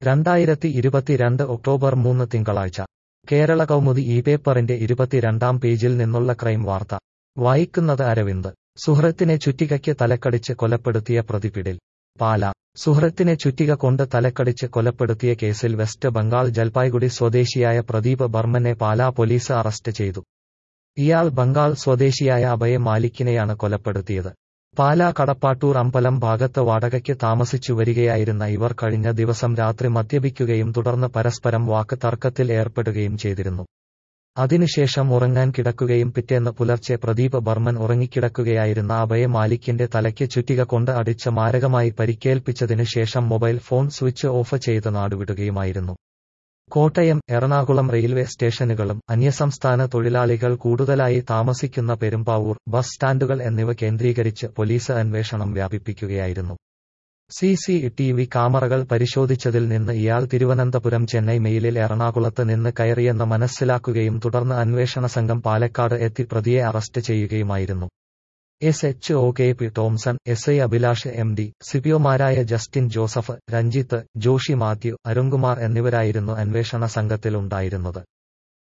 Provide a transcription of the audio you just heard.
രണ്ടായിരത്തി ഇരുപത്തിരണ്ട് ഒക്ടോബർ മൂന്ന് തിങ്കളാഴ്ച കേരള കൗമുദി ഈ പേപ്പറിന്റെ ഇരുപത്തിരണ്ടാം പേജിൽ നിന്നുള്ള ക്രൈം വാർത്ത വായിക്കുന്നത് അരവിന്ദ് സുഹൃത്തിനെ ചുറ്റികയ്ക്ക് തലക്കടിച്ച് കൊലപ്പെടുത്തിയ പ്രതിപിടിൽ പാല സുഹൃത്തിനെ ചുറ്റിക കൊണ്ട് തലക്കടിച്ച് കൊലപ്പെടുത്തിയ കേസിൽ വെസ്റ്റ് ബംഗാൾ ജൽപായ്ഗുഡി സ്വദേശിയായ പ്രദീപ് ബർമനെ പാലാ പോലീസ് അറസ്റ്റ് ചെയ്തു ഇയാൾ ബംഗാൾ സ്വദേശിയായ അഭയ മാലിക്കിനെയാണ് കൊലപ്പെടുത്തിയത് പാലാ കടപ്പാട്ടൂർ അമ്പലം ഭാഗത്ത് വാടകയ്ക്ക് താമസിച്ചു വരികയായിരുന്ന ഇവർ കഴിഞ്ഞ ദിവസം രാത്രി മദ്യപിക്കുകയും തുടർന്ന് പരസ്പരം വാക്ക് തർക്കത്തിൽ ഏർപ്പെടുകയും ചെയ്തിരുന്നു അതിനുശേഷം ഉറങ്ങാൻ കിടക്കുകയും പിറ്റേന്ന് പുലർച്ചെ പ്രദീപ് ബർമൻ ഉറങ്ങിക്കിടക്കുകയായിരുന്ന അഭയ മാലിക്കിന്റെ തലയ്ക്ക് ചുറ്റിക കൊണ്ട് അടിച്ച് മാരകമായി പരിക്കേൽപ്പിച്ചതിനു ശേഷം മൊബൈൽ ഫോൺ സ്വിച്ച് ഓഫ് ചെയ്ത് നാടുവിടുകയുമായിരുന്നു കോട്ടയം എറണാകുളം റെയിൽവേ സ്റ്റേഷനുകളും അന്യസംസ്ഥാന തൊഴിലാളികൾ കൂടുതലായി താമസിക്കുന്ന പെരുമ്പാവൂർ ബസ് സ്റ്റാൻഡുകൾ എന്നിവ കേന്ദ്രീകരിച്ച് പോലീസ് അന്വേഷണം വ്യാപിപ്പിക്കുകയായിരുന്നു സി സി ടി വി ക്യാമറകൾ പരിശോധിച്ചതിൽ നിന്ന് ഇയാൾ തിരുവനന്തപുരം ചെന്നൈ മെയിലിൽ എറണാകുളത്ത് നിന്ന് കയറിയെന്ന് മനസ്സിലാക്കുകയും തുടർന്ന് അന്വേഷണ സംഘം പാലക്കാട് എത്തി പ്രതിയെ അറസ്റ്റ് ചെയ്യുകയുമായിരുന്നു S H O K P Thomson S I Abhilash M D സിപിഒമാരായ Justin Joseph Ranjith Joshi Mathew Arunkumar എന്നിവരായിരുന്നു അന്വേഷണ സംഘത്തിലുണ്ടായിരുന്നത്